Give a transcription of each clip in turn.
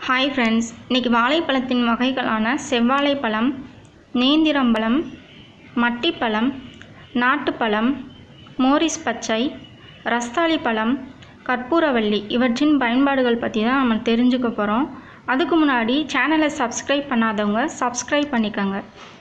hi friends இன்றைக்கி வாழைப்பழத்தின் வகைகளான செவ்வாழைப்பழம் நேந்திரம்பழம் மட்டிப்பழம் நாட்டுப்பழம் Morris பச்சை ரஸ்தாளி பழம் கற்பூரவள்ளி இவற்றின் பயன்பாடுகள் பற்றி தான் நம்ம தெரிஞ்சுக்க போகிறோம் அதுக்கு முன்னாடி சேனலை சப்ஸ்கிரைப் பண்ணாதவங்க சப்ஸ்கிரைப் பண்ணிக்கோங்க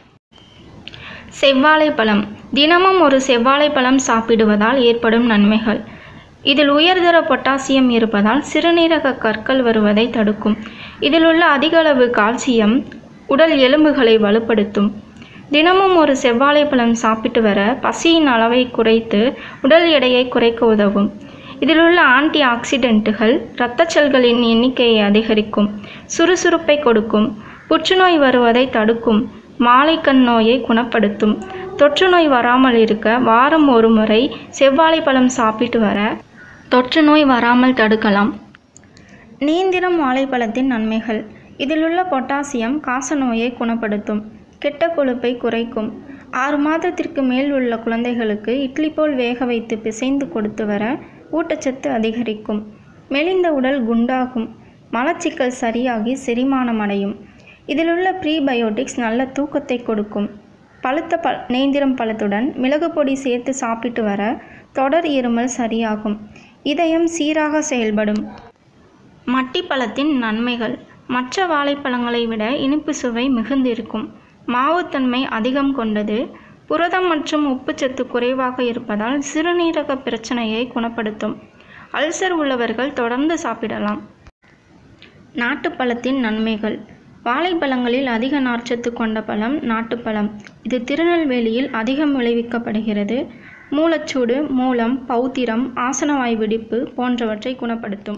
செவ்வாழைப்பழம் தினமும் ஒரு செவ்வாழைப்பழம் சாப்பிடுவதால் ஏற்படும் நன்மைகள் இதில் உயர்தர பொட்டாசியம் இருப்பதால் சிறுநீரக கற்கள் வருவதை தடுக்கும் இதில் உள்ள அதிக அளவு கால்சியம் உடல் எலும்புகளை வலுப்படுத்தும் தினமும் ஒரு செவ்வாழைப்பழம் சாப்பிட்டு வர பசியின் அளவை குறைத்து உடல் எடையை குறைக்க உதவும் இதில் உள்ள ஆன்டி ஆக்சிடென்ட்டுகள் இரத்த செல்களின் எண்ணிக்கையை அதிகரிக்கும் சுறுசுறுப்பை கொடுக்கும் புற்றுநோய் வருவதை தடுக்கும் மாலைக்கண் நோயை குணப்படுத்தும் தொற்று நோய் வராமல் இருக்க வாரம் ஒரு முறை செவ்வாழைப்பழம் சாப்பிட்டு வர தொற்று நோய் வராமல் தடுக்கலாம் நேந்திரம் வாழைப்பழத்தின் நன்மைகள் இதில் உள்ள பொட்டாசியம் காசநோயை குணப்படுத்தும் கெட்ட கொழுப்பை குறைக்கும் ஆறு மாதத்திற்கு மேல் உள்ள குழந்தைகளுக்கு இட்லி போல் வேக வைத்து பிசைந்து கொடுத்து வர ஊட்டச்சத்து அதிகரிக்கும் மெலிந்த உடல் குண்டாகும் மலச்சிக்கல் சரியாகி செரிமானம் அடையும் இதிலுள்ள ப்ரீபயோட்டிக்ஸ் நல்ல தூக்கத்தை கொடுக்கும் பழுத்த ப நேந்திரம் பழத்துடன் மிளகு பொடி சேர்த்து சாப்பிட்டு வர தொடர் இருமல் சரியாகும் இதயம் சீராக செயல்படும் மட்டிப்பழத்தின் நன்மைகள் மற்ற வாழைப்பழங்களை விட இனிப்பு சுவை மிகுந்திருக்கும் மாவுத்தன்மை அதிகம் கொண்டது புரதம் மற்றும் உப்புச்சத்து குறைவாக இருப்பதால் சிறுநீரக பிரச்சனையை குணப்படுத்தும் அல்சர் உள்ளவர்கள் தொடர்ந்து சாப்பிடலாம் நாட்டுப்பழத்தின் நன்மைகள் வாழைப்பழங்களில் அதிக நார்ச்சத்து கொண்ட பழம் நாட்டுப்பழம் இது திருநெல்வேலியில் அதிகம் விளைவிக்கப்படுகிறது மூலச்சூடு மூலம் பௌத்திரம் ஆசனவாய் வெடிப்பு போன்றவற்றை குணப்படுத்தும்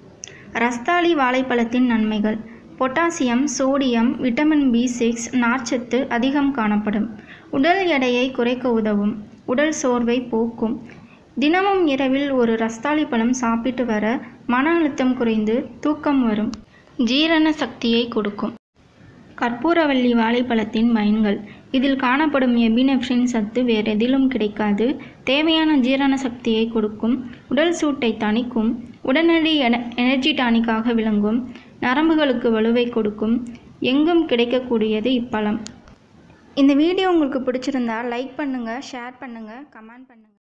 ரஸ்தாளி வாழைப்பழத்தின் நன்மைகள் potassium sodium vitamin B six நார்ச்சத்து அதிகம் காணப்படும் உடல் எடையை குறைக்க உதவும் உடல் சோர்வை போக்கும் தினமும் இரவில் ஒரு ரஸ்தாளி பழம் சாப்பிட்டு வர மன அழுத்தம் குறைந்து தூக்கம் வரும் ஜீரண சக்தியை கொடுக்கும் கற்பூரவள்ளி வாழைப்பழத்தின் பயன்கள் இதில் காணப்படும் எபினெஃப்ரின் சத்து வேறெதிலும் கிடைக்காது தேவையான ஜீரண சக்தியை கொடுக்கும் உடல் சூட்டை தணிக்கும் உடனடி என எனர்ஜி டானிக்காக விளங்கும் நரம்புகளுக்கு வலுவை கொடுக்கும் எங்கும் கிடைக்கக்கூடியது இப்பழம் இந்த வீடியோ உங்களுக்கு பிடிச்சிருந்தா லைக் பண்ணுங்கள் ஷேர் பண்ணுங்கள் கமெண்ட் பண்ணுங்கள்